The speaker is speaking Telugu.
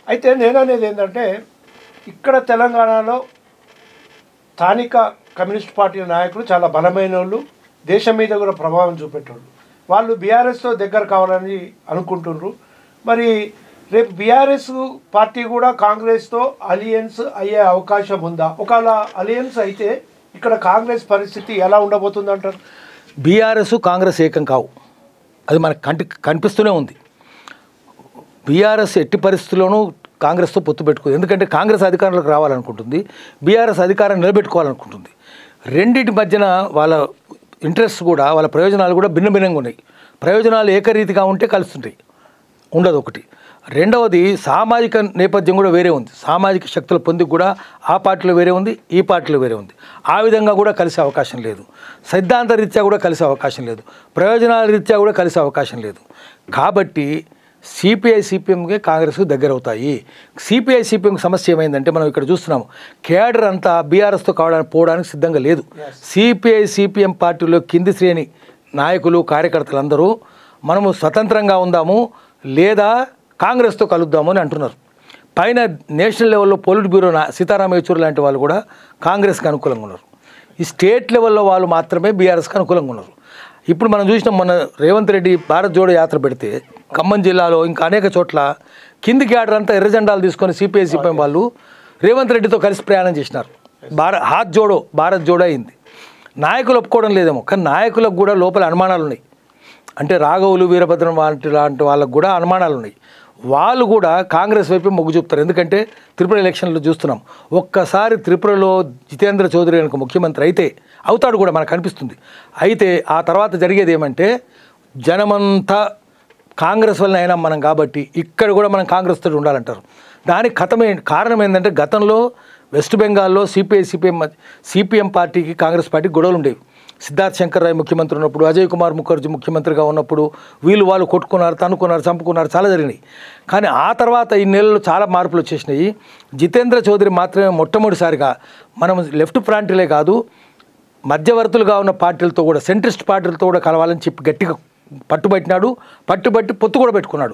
అయితే నేను అనేది ఏంటంటే ఇక్కడ తెలంగాణలో స్థానిక కమ్యూనిస్ట్ పార్టీ నాయకులు చాలా బలమైన వాళ్ళు దేశం మీద కూడా ప్రభావం చూపెట్టేవాళ్ళు వాళ్ళు బీఆర్ఎస్తో దగ్గర కావాలని అనుకుంటున్నారు మరి రేపు బీఆర్ఎస్ పార్టీ కూడా కాంగ్రెస్తో అలియన్స్ అయ్యే అవకాశం ఉందా ఒకవేళ అలియన్స్ అయితే ఇక్కడ కాంగ్రెస్ పరిస్థితి ఎలా ఉండబోతుంది అంటారు బీఆర్ఎస్ కాంగ్రెస్ ఏకం కావు అది మనకు కంటి కనిపిస్తూనే ఉంది బీఆర్ఎస్ ఎట్టి పరిస్థితుల్లోనూ కాంగ్రెస్తో పొత్తు పెట్టుకుంది ఎందుకంటే కాంగ్రెస్ అధికారంలోకి రావాలనుకుంటుంది బీఆర్ఎస్ అధికారం నిలబెట్టుకోవాలనుకుంటుంది రెండింటి మధ్యన వాళ్ళ ఇంట్రెస్ట్ కూడా వాళ్ళ ప్రయోజనాలు కూడా భిన్న భిన్నంగా ఉన్నాయి ప్రయోజనాలు ఏకరీతిగా ఉంటే కలుస్తుంటాయి ఉండదు ఒకటి రెండవది సామాజిక నేపథ్యం కూడా వేరే ఉంది సామాజిక శక్తుల పొందిక కూడా ఆ పార్టీలో వేరే ఉంది ఈ పార్టీలో వేరే ఉంది ఆ విధంగా కూడా కలిసే అవకాశం లేదు సిద్ధాంత రీత్యా కూడా కలిసే అవకాశం లేదు ప్రయోజనాల రీత్యా కూడా కలిసే అవకాశం లేదు కాబట్టి సిపిఐ సిపిఎంకే కాంగ్రెస్కు దగ్గర అవుతాయి సిపిఐ సిపిఎం సమస్య ఏమైందంటే మనం ఇక్కడ చూస్తున్నాము కేడర్ అంతా బీఆర్ఎస్తో కావడానికి పోవడానికి సిద్ధంగా లేదు సిపిఐ సిపిఎం పార్టీలో కింది శ్రేణి నాయకులు కార్యకర్తలందరూ మనము స్వతంత్రంగా ఉందాము లేదా కాంగ్రెస్తో కలుద్దాము అని అంటున్నారు పైన నేషనల్ లెవెల్లో పోలిట్ బ్యూరో నా- సీతారాం యేచూరి లాంటి వాళ్ళు కూడా కాంగ్రెస్కి అనుకూలంగా ఉన్నారు ఈ స్టేట్ లెవెల్లో వాళ్ళు మాత్రమే బీఆర్ఎస్కి అనుకూలంగా ఉన్నారు ఇప్పుడు మనం చూసినాం మన రేవంత్ రెడ్డి భారత్ జోడో యాత్ర పెడితే ఖమ్మం జిల్లాలో ఇంకా అనేక చోట్ల కిందికి ఆర్డర్ అంతా ఎర్ర జెండాలు తీసుకొని సిపిఐ సిపిఎం వాళ్ళు రేవంత్ రెడ్డితో కలిసి ప్రయాణం చేసినారు భారత్ హాత్ జోడో భారత్ జోడో అయింది నాయకులు ఒప్పుకోవడం లేదేమో కానీ నాయకులకు కూడా లోపల అనుమానాలు ఉన్నాయి అంటే రాఘవులు వీరభద్రం లాంటి లాంటి వాళ్ళకు కూడా అనుమానాలు ఉన్నాయి వాళ్ళు కూడా కాంగ్రెస్ వైపు మొగ్గు చూపుతారు ఎందుకంటే త్రిపుర ఎలక్షన్లో చూస్తున్నాం ఒక్కసారి త్రిపురలో జితేంద్ర చౌదరి కనుక ముఖ్యమంత్రి అయితే అవుతాడు కూడా మనకు అనిపిస్తుంది అయితే ఆ తర్వాత జరిగేది ఏమంటే జనమంతా కాంగ్రెస్ వల్ల అయినా మనం కాబట్టి ఇక్కడ కూడా మనం కాంగ్రెస్ తోటి ఉండాలంటారు దానికి కథమే కారణం ఏంటంటే గతంలో వెస్ట్ బెంగాల్లో సిపిఐ సిపిఎం సిపిఎం పార్టీకి కాంగ్రెస్ పార్టీకి గొడవలు ఉండేవి సిద్ధార్థ్ శంకర్ రాయ్ ముఖ్యమంత్రి ఉన్నప్పుడు అజయ్ కుమార్ ముఖర్జీ ముఖ్యమంత్రిగా ఉన్నప్పుడు వీళ్ళు వాళ్ళు కొట్టుకున్నారు తన్నుకున్నారు చంపుకున్నారు చాలా జరిగినాయి కానీ ఆ తర్వాత ఈ నెలలు చాలా మార్పులు వచ్చేసినాయి జితేంద్ర చౌదరి మాత్రమే మొట్టమొదటిసారిగా మనం లెఫ్ట్ ఫ్రంట్లే కాదు మధ్యవర్తులుగా ఉన్న పార్టీలతో కూడా సెంట్రిస్ట్ పార్టీలతో కూడా కలవాలని చెప్పి గట్టిగా పట్టుబట్టినాడు పట్టుబట్టి పొత్తు కూడా పెట్టుకున్నాడు